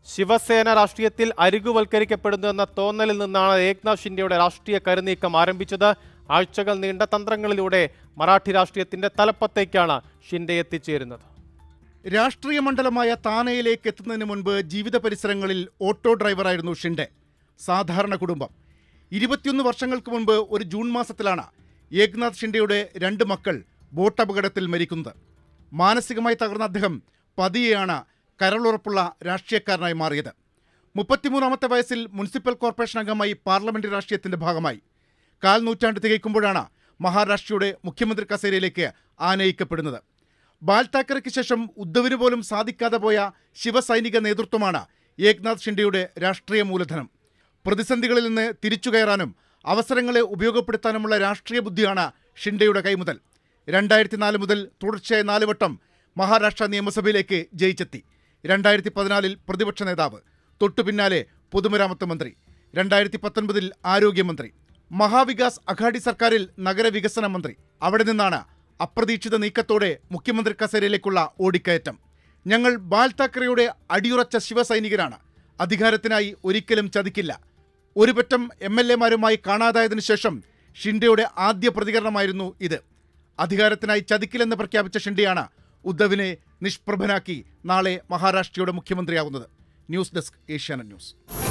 ശിവസേന രാഷ്ട്രീയത്തിൽ അരികുവൽക്കരിക്കപ്പെടുന്നു എന്ന തോന്നലിൽ നിന്നാണ് ഏക്നാഥ് ഷിൻഡെയുടെ രാഷ്ട്രീയ കരുനീക്കം ആരംഭിച്ചത് ആഴ്ചകൾ നീണ്ട തന്ത്രങ്ങളിലൂടെ മറാഠി രാഷ്ട്രീയത്തിന്റെ തലപ്പത്തേക്കാണ് ഷിൻഡെ എത്തിച്ചേരുന്നത് രാഷ്ട്രീയ മണ്ഡലമായ താനയിലേക്ക് എത്തുന്നതിന് മുൻപ് ജീവിത പരിസരങ്ങളിൽ ഓട്ടോ ഡ്രൈവറായിരുന്നു ഷിൻഡെ സാധാരണ കുടുംബം ഇരുപത്തിയൊന്ന് വർഷങ്ങൾക്ക് മുൻപ് ഒരു ജൂൺ മാസത്തിലാണ് ഏക്നാഥ് ഷിൻഡെയുടെ രണ്ട് മക്കൾ ബോട്ട് അപകടത്തിൽ മരിക്കുന്നത് മാനസികമായി തകർന്ന അദ്ദേഹം പതിയെയാണ് കരളുറപ്പുള്ള രാഷ്ട്രീയക്കാരനായി മാറിയത് മുപ്പത്തിമൂന്നാമത്തെ വയസ്സിൽ മുനിസിപ്പൽ കോർപ്പറേഷൻ അംഗമായി പാർലമെന്റ് രാഷ്ട്രീയത്തിന്റെ ഭാഗമായി കാൽ നൂറ്റാണ്ട് തികയ്ക്കുമ്പോഴാണ് മഹാരാഷ്ട്രയുടെ മുഖ്യമന്ത്രി കസേരയിലേക്ക് ആനയിക്കപ്പെടുന്നത് ബാൽ താക്കറയ്ക്ക് ശേഷം ഉദ്ധവിന് പോലും സാധിക്കാതെ പോയ ശിവസൈനിക നേതൃത്വമാണ് ഏക്നാഥ് ഷിൻഡെയുടെ രാഷ്ട്രീയ മൂലധനം പ്രതിസന്ധികളിൽ നിന്ന് തിരിച്ചു കയറാനും അവസരങ്ങളെ ഉപയോഗപ്പെടുത്താനുമുള്ള രാഷ്ട്രീയ ബുദ്ധിയാണ് ഷിൻഡെയുടെ കൈമുതൽ രണ്ടായിരത്തി നാല് മുതൽ തുടർച്ചയായ നാല് വട്ടം മഹാരാഷ്ട്ര നിയമസഭയിലേക്ക് ജയിച്ചെത്തി രണ്ടായിരത്തി പതിനാലിൽ പ്രതിപക്ഷ നേതാവ് തൊട്ടു പിന്നാലെ പൊതുമരാമത്ത് മന്ത്രി രണ്ടായിരത്തി പത്തൊൻപതിൽ ആരോഗ്യമന്ത്രി മഹാവികാസ് അഘാഡി സർക്കാരിൽ നഗരവികസന മന്ത്രി അവിടെ നിന്നാണ് അപ്രതീക്ഷിത നീക്കത്തോടെ മുഖ്യമന്ത്രി കസേരയിലേക്കുള്ള ഓടിക്കയറ്റം ഞങ്ങൾ ബാൽ താക്കറെയുടെ അടിയുറച്ച ശിവസൈനികരാണ് അധികാരത്തിനായി ഒരിക്കലും ചതിക്കില്ല ഒരു പറ്റം എം എൽ എമാരുമായി കാണാതായതിനു ശേഷം ഷിൻഡെയുടെ ആദ്യ പ്രതികരണമായിരുന്നു ഇത് അധികാരത്തിനായി ചതിക്കില്ലെന്ന് പ്രഖ്യാപിച്ച ഷിൻഡെയാണ് ഉദ്ധവിനെ നിഷ്പ്രഭനാക്കി നാളെ മഹാരാഷ്ട്രയുടെ മുഖ്യമന്ത്രിയാകുന്നത് ന്യൂസ് ഡെസ്ക് ഏഷ്യാനെറ്റ് ന്യൂസ്